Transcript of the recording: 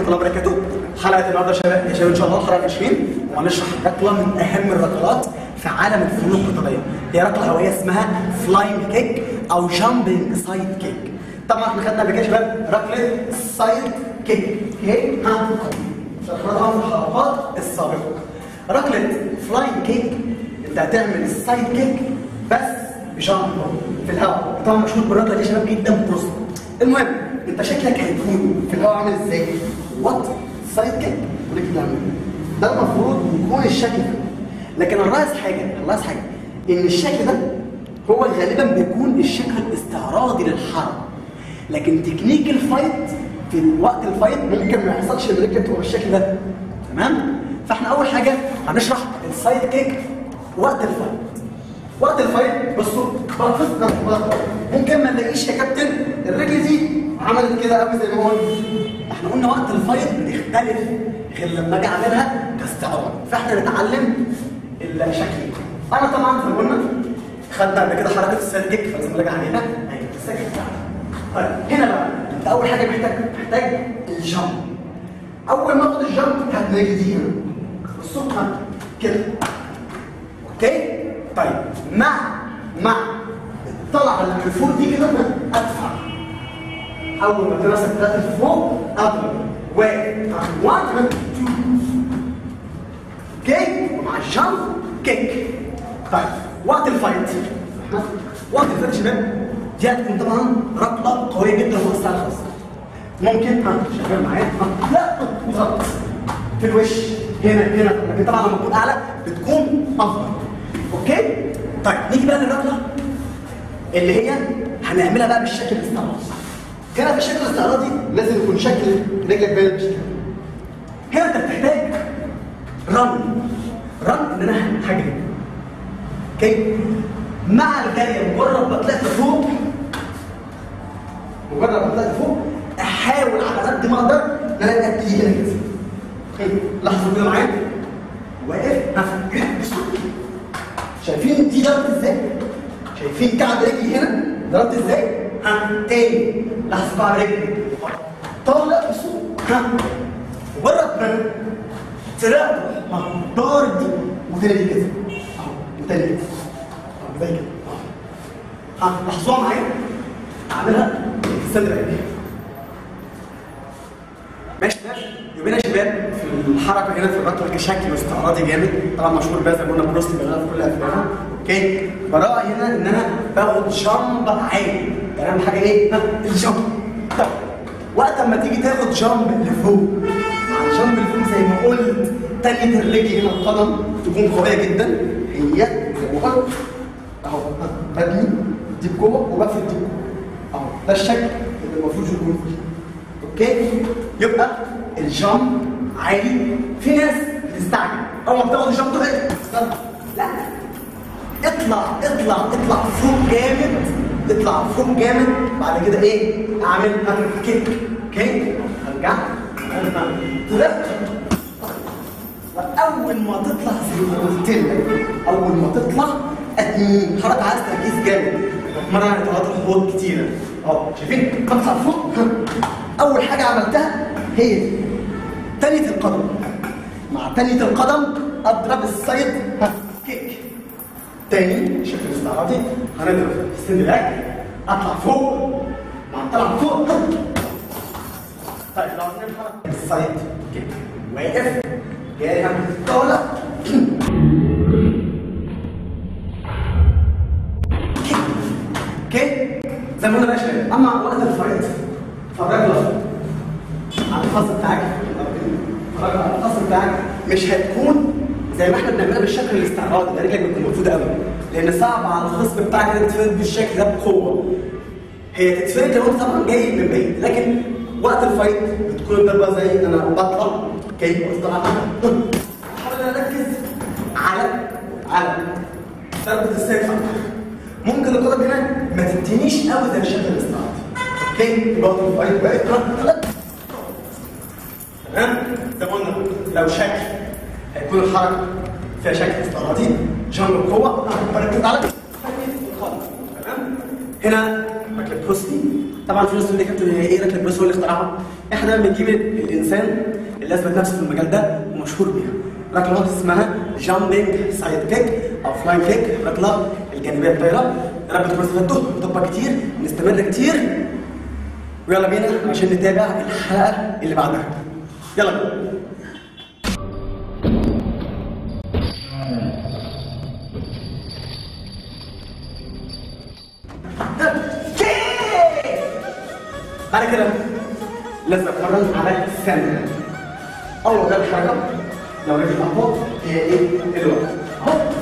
الله وبركاته حلقه النهارده يا شباب يا شباب ان شاء الله الحلقه 20 وهنشرح ركله من اهم الركلات في عالم الفنون القتاليه هي ركله هوائيه اسمها فلاينج كيك او جامبنج سايد كيك طبعا احنا خدنا قبل كده يا شباب ركله سايد كيك اوكي ها شرحناها في الحلقات السابقه ركله فلاينج كيك انت هتعمل السايد كيك بس بجامب في الهواء طبعا مشهور بالركله دي يا شباب جدا بروست المهم انت شكلك هيكون في الهواء عامل ازاي؟ وات سايد كيك وليك تعمل ده المفروض يكون الشكل ده لكن الراس حاجه الراس حاجه ان الشكل ده هو غالبا بيكون الشكل الاستعراضي للحرب لكن تكنيك الفايت في وقت الفايت ممكن ما يحصلش ان الرجل تبقى بالشكل ده تمام فاحنا اول حاجه هنشرح السايد كيك وقت الفايت وقت الفايت بصوا بلفظ ممكن ما نلاقيش يا كابتن الرجل دي عملت كده قوي زي ما هو احنا قلنا وقت الفايت بتختلف غير لما اجي اعملها كاستعراض فاحنا نتعلم الشكل انا طبعا زي ما قلنا خدنا قبل كده حركه السايد كيك فلازم نراجع عليها ايوه السايد كيك طيب هنا بقى انت اول حاجه محتاج محتاج الجامب اول ما اخد الجامب هات رجلي دي هنا بصوا كده اوكي طيب مع مع الطلعه اللي من فوق دي كده ادفع اول ما تمسك ثلاثه فوق اضرب واحد 1 2 اوكي ومع الجامب كيك طيب وقت الفايت وقت الفايت يا شباب دي هتكون طبعا ركله قويه جدا ومؤثره خالص ممكن ها شغال معايا ها لا غلط في الوش هنا هنا لكن طبعا لما تكون اعلى بتكون افضل اوكي طيب نيجي بقى للركله اللي هي هنعملها بقى بالشكل الاستعراضي هنا في الشكل الاستعراضي لازم يكون شكل رجلك باين بالشكل هنا انت بتحتاج رن رن ان انا هجري اوكي مع الجري مجرد ما طلعت فوق مجرد ما طلعت فوق احاول على قد ما اقدر ان انا ابتدي هنا كده لحظه كده معايا واقف هفكر شايفين دي ضربت ازاي؟ شايفين كعب رجلي هنا ضربت ازاي؟ ها تاني لحظه كعب رجلي طالع بصوت ها مجرد ما طلعت ها ضارب دي وتاني دي كده اهو وتاني كده اهو زي كده ها لاحظوها معايا اعملها استنى بقى ماشي يبقى يا شباب في الحركه هنا في الركله كشكل استعراضي جامد طبعا مشهور بقى زي ما قلنا بروستي بيعملها في كل افلامها اوكي براءه هنا ان انا باخد جامب عالي يعني اهم حاجه ايه؟ الجامب طب وقت اما تيجي تاخد جامب لفوق مع الجامب اللي فوق زي ما قلت تانية الرجل هنا القدم تكون قويه جدا هي زي ما قلت اهو بدني دي بجوه وبقفل دي بجوه اهو ده الشكل اللي المفروض يكون فيه اوكي يبقى الجامب عالي في ناس بتستعجل اول ما بتاخد الجامب تقعد لا اطلع اطلع اطلع فوق جامد اطلع فوق جامد بعد كده ايه اعمل كيك كيك ارجع طلعت اول ما تطلع زي ما قلت لك اول ما تطلع اتنين حركه عايز تركيز جامد مرة على طلعات الحوض كتيرة اهو شايفين بطلع فوق اول حاجة عملتها هي دي تانية القدم مع تانية القدم اضرب السايد كيك تاني شكل استعراضي هنضرب السن باك اطلع فوق مع طلع فوق طيب لو عملنا السايد كيك واقف جاي طالع اوكي زي ما قلنا بقى شباب اما وقت الفايت فالرجله على الخاص بتاعك الرجله على الخاص بتاعك مش هتكون زي ما احنا بنعملها بالشكل الاستعراضي ده رجلك بتكون مفروده قوي لان صعب على الخصم بتاعك انك تتفرد بالشكل ده بقوه هي تتفرد لو انت طبعا جاي من بعيد لكن وقت الفايت بتكون الضربه زي ان انا بطلع جاي طبعا احاول ان اركز على على ضربه السيف ممكن القدم هنا ما تنتهيش قوي زي الشكل الاستعراضي اوكي يبقى الفايت بقت تمام زي ما قلنا لو شكل هيكون الحركه فيها شكل استعراضي جنب القوه بركز على الخط تمام هنا ركله بروسلي طبعا في ناس تقول لي يا كابتن هي ايه ركله بروسلي هو اللي اخترعها احنا بنجيب الانسان اللي اثبت نفسه في المجال ده ومشهور بيها ركله اسمها جامبينج سايد كيك او فلاين كيك ركله الجانبيه الطايره ركله بروسلي فتوه بتطبق كتير نستمر كتير ويلا بينا عشان نتابع الحلقه اللي بعدها يلا بينا بعد كده لازم اتمرن على السن اول ما الحركه لو رجل اهو هي ايه الوقت اهو